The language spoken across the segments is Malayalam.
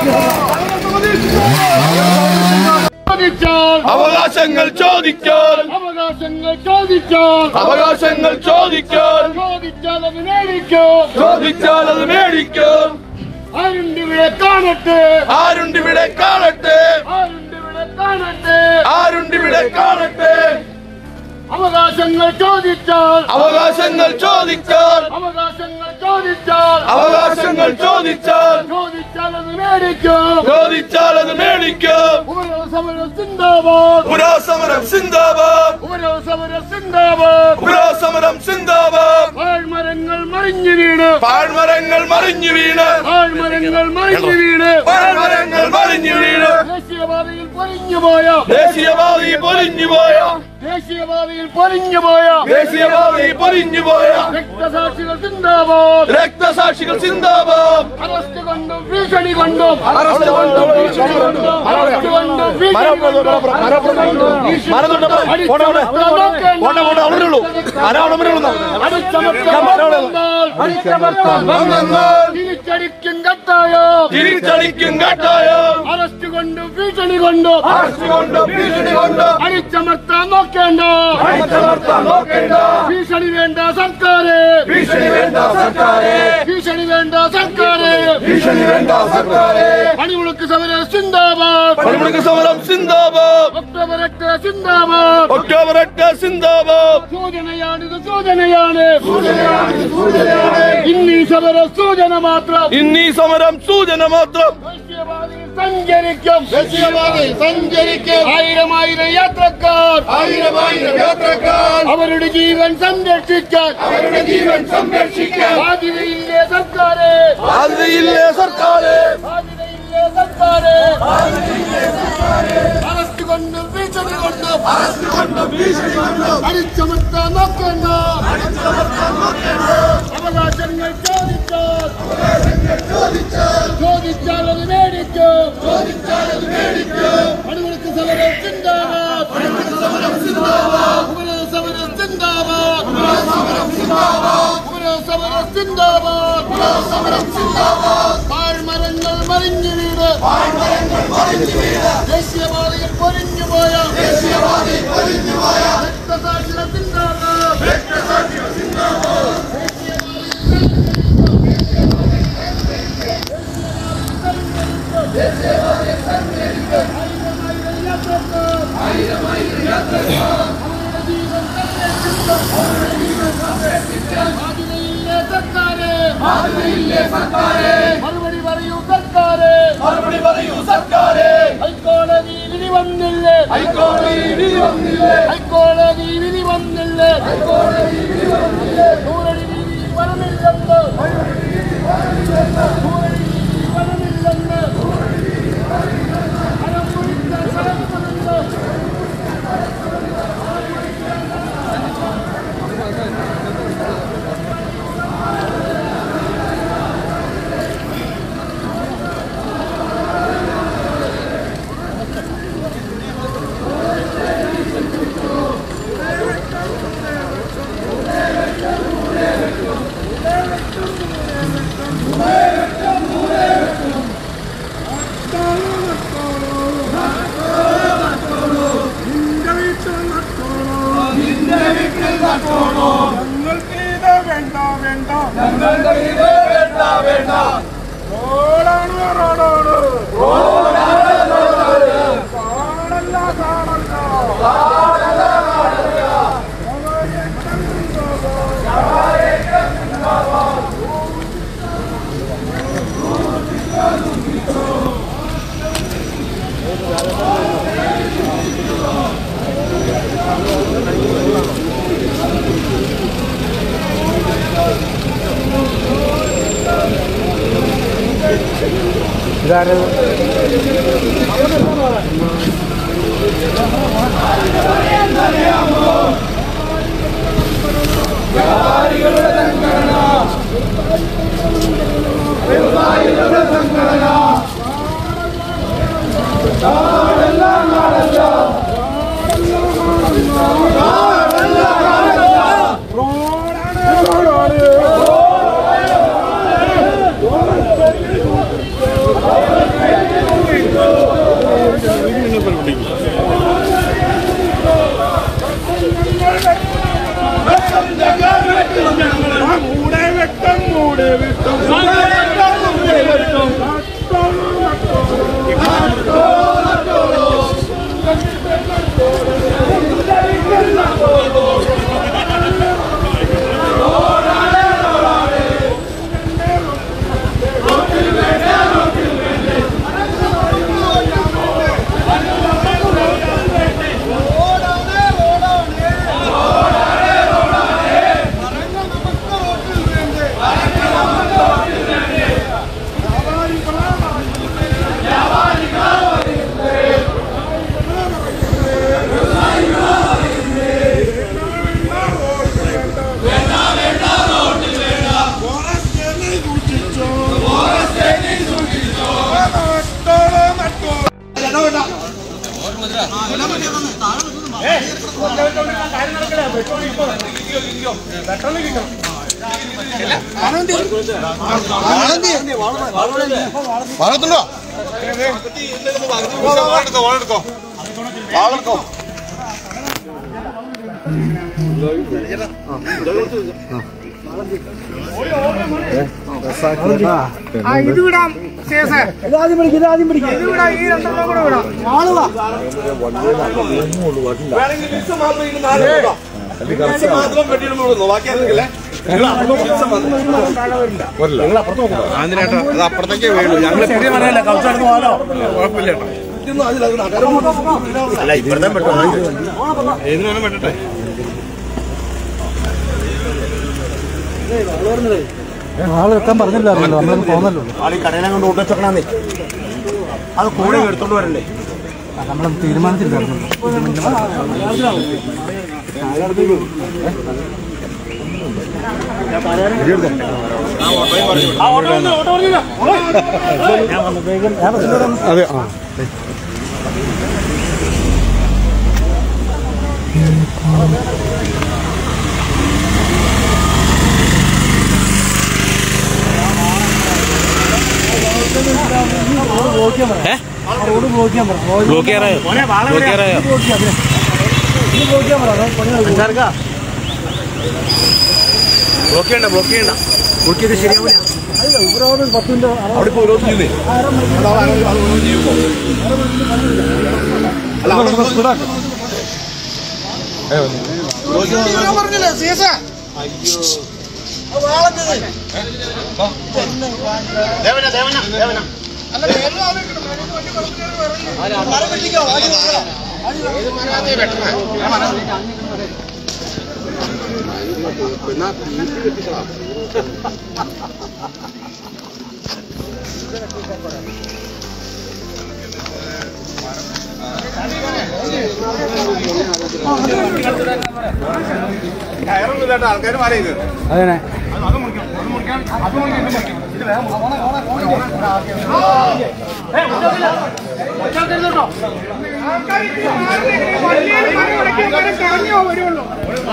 ചോദിച്ചാൽ അവകാശങ്ങൾ ചോദിക്കാൻ അവകാശങ്ങൾ ചോദിച്ചാൽ അവകാശങ്ങൾ ചോദിക്കാൻ ചോദിച്ചാൽ അത് മേടിക്കും ചോദിച്ചാൽ അത് മേടിക്കും ആരുണ്ട് ഇവിടെ കാണട്ടെ ആരുണ്ട് ഇവിടെ കാണട്ടെ ആരുണ്ട് ഇവിടെ കാണട്ടെ ആരുണ്ട് ഇവിടെ കാണട്ടെ അവകാശങ്ങൾ ചോദിച്ചാൽ അവകാശങ്ങൾ ചോദിച്ചാൽ അവകാശങ്ങൾ ചോദിച്ചാൽ അവകാശങ്ങൾ ചോദിച്ചാൽ ചോദിച്ചാൽ അത് മേടിക്കും ചോദിച്ചാൽ അത് മേടിക്കും ഉപരോധ സമരം സിന്ദാബാദ് പുരാസമരം സിന്ദാബാദ് ഉപരോധ സമരം സിന്ദാബാദ് പുരാസമരം സിന്ദാബാദ് പാഴ്മരങ്ങൾ മറിഞ്ഞു വീണ് പാഴ്മരങ്ങൾ മറിഞ്ഞു വീണ് പാഴ്മരങ്ങൾ മറിഞ്ഞു വീണ് പാഴ്മരങ്ങൾ മറിഞ്ഞു വീണ് ദേശീയപാതയിൽ പൊലിഞ്ഞു പോയ ദേശീയവാദി പൊലിഞ്ഞു പോയ ദേശീയപാതയിൽ പൊലിഞ്ഞു പോയ ദേശീയവാദി പൊലിഞ്ഞു പോയ രക്തസാക്ഷികൾ സിന്ദാബാദ് രക്തസാക്ഷികൾ സിന്ദാബാദ് അറസ്റ്റ് കൊണ്ടും ഭീഷണി കൊണ്ടും അറസ്റ്റ് കൊണ്ടും ഭീഷണി കൊണ്ടും അറസ്റ്റ് കൊണ്ടും ഭീഷണി കൊണ്ടും തിരിച്ചടിക്കും കട്ടായോ തിരിച്ചടിക്കും കട്ടായം അറസ്റ്റ് കൊണ്ടും ഭീഷണി കൊണ്ടും അറസ്റ്റ് കൊണ്ടും ഭീഷണി കൊണ്ടും അടിച്ചമർത്താൻ നോക്കേണ്ട അടിച്ചമർത്താൻ നോക്കേണ്ട ഭീഷണി വേണ്ട സർക്കാര് ഭീഷണി വേണ്ട സർക്കാരെ ഭീഷണി വേണ്ട സർക്കാര് ഭീഷണി വേണ്ട സർക്കാരെ പണിമുടക്ക് സമരം സിന്ദാബാദ് പണിമുടക്ക് സമരം സിന്ദാബാദ് ഒക്ടോബർ എട്ട് സിന്ദാബാദ് ഒക്ടോബർ എട്ട് സിന്ദാബാദ് സൂചനയാണിത് സൂചനയാണ് ഇന്നീ സമര സൂചന മാത്രം ഇന്നീ സമരം സൂചന മാത്രം ദേശീയപാതയിൽ സഞ്ചരിക്കും ദേശീയപാതയിൽ സഞ്ചരിക്കും ആയിരം ആയിരം യാത്രക്കാർ ആയിരം ആയിരം യാത്രക്കാർ അവരുടെ ജീവൻ സംരക്ഷിക്കാൻ അവരുടെ ജീവൻ സംരക്ഷിക്കാൻ ബാധ്യതയില്ലേ സർക്കാര് ബാധ്യതയില്ലേ സർക്കാരെ ബാധ്യതയില്ലേ സർക്കാര് അറസ്റ്റ് കൊണ്ടും ഭീഷണി കൊണ്ടും അടിച്ചമർത്താൻ നോക്കണ്ട അവകാശങ്ങൾ ചോദിച്ചാൽ ചോദിച്ചാൽ അത് മേടിക്കും പണിമുടക്ക് സമരം സിന്ദാബാദ് ഉപരോധ സമരം സിന്ദാബാദ് ഉപരോധ സമരം സിന്ദാബാദ് പാഴ്മരങ്ങൾ മറിഞ്ഞു വീട് ദേശീയപാതയിൽ പൊരിഞ്ഞു പോയ രക്തസാക്ഷികൾ സിന്ദാബാദ് മറുപടി പറയൂ സർക്കാര് മറുപടി പറയൂ സർക്കാരെ ഹൈക്കോടതി വിധി വന്നില്ലേ ഹൈക്കോടതി വിധി വന്നില്ലേ ഹൈക്കോടതി വിധി വന്നില്ലേ നൂറടി വീതി വരമില്ലെന്ന് നൂറടി വീതി വരമില്ലെന്ന് ഹരം പിടിച്ച ശരത്തുമെന്ന് ഞങ്ങൾക്ക് ഇത് വേണ്ട വേണ്ട ഞങ്ങളുടെ ഇത് വേണ്ട വേണ്ട റോഡാണ് റോഡാണ് കാടല്ല കാടല്ല റോഡാണ് റോഡാണ് വളർത്തുണ്ടോ വളർക്കോ വളർക്കോ ആ ഇത് വിടാം ശേഷേ ഇത് വിടാം ഈ രണ്ടെണ്ണം കൂടെ വിടാം വേണമെങ്കിൽ മിക്സ് മാത്രം ഇന്ന് നാല് കൊടുക്കാം. മിക്സ് മാത്രം വെട്ടിയിടുന്നുള്ളൂ ബാക്കി അതില്ലേ അപ്പുറത്തേക്കേ വീണു ഞങ്ങൾ അല്ല ഇപ്പഴത്തെ ഏതിനാണ് പെട്ടെ ആള് വെക്കാൻ പറഞ്ഞില്ലായിരുന്നല്ലോ നമ്മളൊന്ന് പോന്നല്ലോ ആളീ കടയിലെ കൊണ്ട് ഓട്ടച്ചക്കണേ അത് കൂടെ എടുത്തോണ്ട് വരണ്ടേ നമ്മൾ തീരുമാനിച്ചില്ലായിരുന്നു അതെ ആ റോഡ് ബ്ലോക്ക് ചെയ്യാൻ പറഞ്ഞു ബ്ലോക്ക് ചെയ്യാറായോ ബ്ലോക്ക് ചെയ്യാറായോ ബ്ലോക്ക് ചെയ്യാൻ പറയാം പണി ബ്ലോക്ക് ചെയ്യണ്ട ബ്ലോക്ക് ചെയ്യണ്ട ബ്ലോക്ക് ചെയ്ത് ശരിയാവില്ല ഉപരോധം പത്ത് മിനിറ്റ് അവിടെ ഇപ്പോൾ ഓരോ ചെയ്യുന്നേ അല്ല അവിടെ സ്പീഡാക്കും പറഞ്ഞില്ലേ ശേഷേ ദേവന ദേവന ദേവന അല്ല വേറെ ആളെ കിട്ടും. വണ്ടി പുറത്തുകയറി വരല്ലേ? ആൾക്കാർ മാറിയത് അതന്നെ വണ്ടിയിൽ മരം ഉടക്കിയവരെ കറങ്ങിയോ വരുള്ളൂ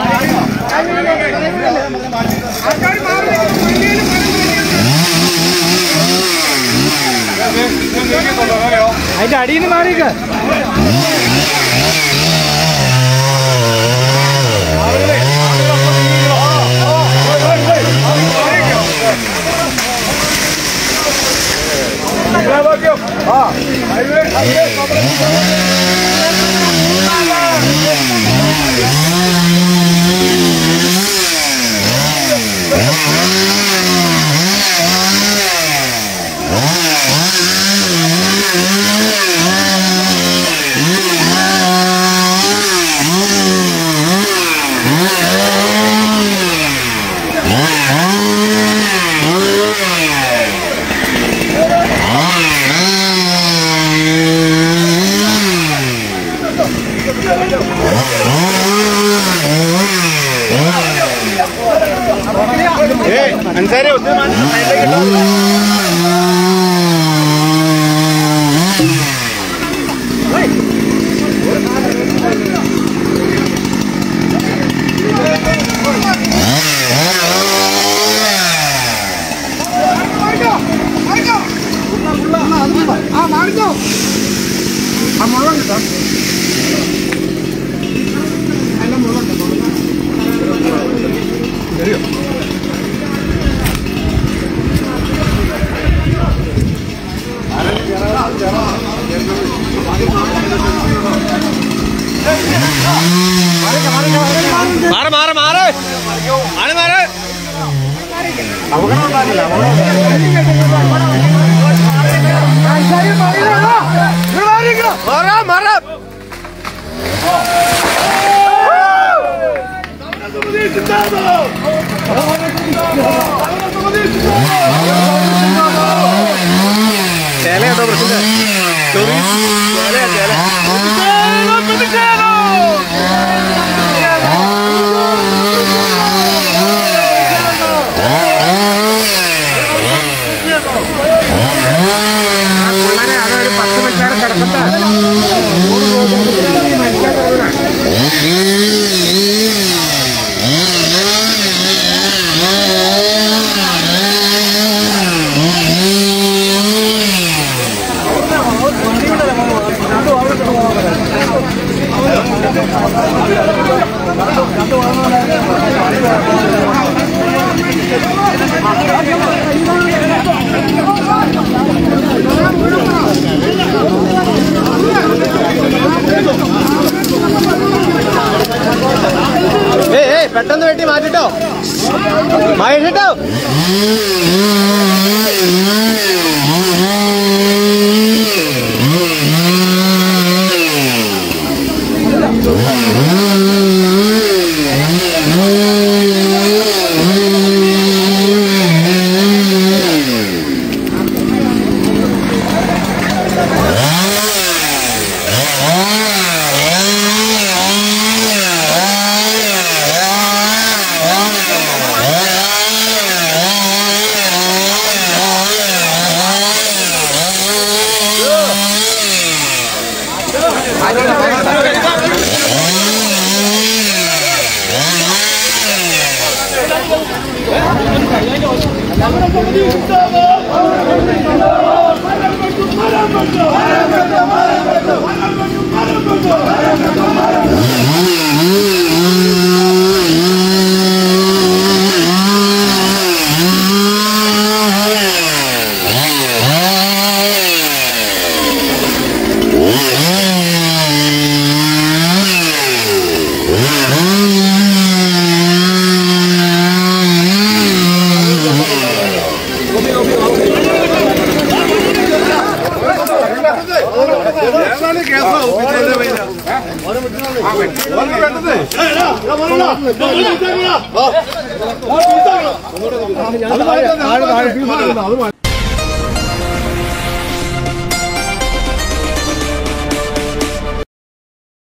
ആൾക്കാർ മാറി വണ്ടിയിൽ അതിന്റെ അടിയിൽ നിന്ന് മാറിയേക്ക് അൻസാരെ ഒത്തിരി മാറ്റി ആ മാറിക്കോ ആ മുള്ളം കിട്ടാം മാറ് മാറ് മാറ് ആള് മാറ് മാറാ മാറാ ചേലയാട്ടോ പ്രശ്നം ചേലയാ ചേല പിള്ളേരെ അതൊരു പത്ത് മിനിറ്റ് കിടക്കട്ടെ പെട്ടെന്ന് വെട്ടി മാറ്റിട്ടോ മാറ്റിട്ടോ ഏതാണ് കേസാവും പിന്നെ ഇതിന്റെ പേരില്? ഓനെ വേണ്ടത്? അത് മാറ്റാം.